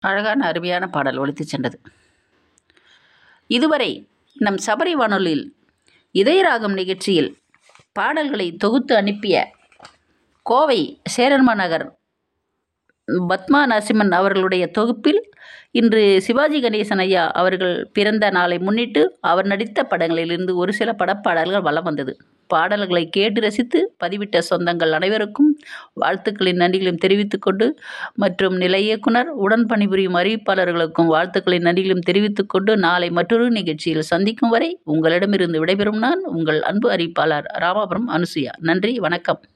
அழகான அருமையான பாடல் ஒலித்துச் சென்றது இதுவரை நம் சபரி வானொலியில் இதயராகம் நிகழ்ச்சியில் பாடல்களை தொகுத்து அனுப்பிய கோவை சேரன்மா நகர் பத்மா நரசிம்மன் அவர்களுடைய தொகுப்பில் இன்று சிவாஜி கணேசன் ஐயா அவர்கள் பிறந்த நாளை முன்னிட்டு அவர் நடித்த படங்களிலிருந்து ஒரு சில படப்பாடல்கள் வலம் வந்தது பாடல்களை கேட்டு ரசித்து பதிவிட்ட சொந்தங்கள் அனைவருக்கும் வாழ்த்துக்களின் நன்றிகளையும் தெரிவித்துக் கொண்டு மற்றும் நிலை இயக்குனர் உடன் பணிபுரியும் அறிவிப்பாளர்களுக்கும் வாழ்த்துக்களின் நன்றிகளையும் தெரிவித்துக் கொண்டு நாளை மற்றொரு நிகழ்ச்சியில் சந்திக்கும் வரை உங்களிடமிருந்து விடைபெறும் நான் உங்கள் அன்பு அறிவிப்பாளர் ராமாபுரம் அனுசுயா நன்றி வணக்கம்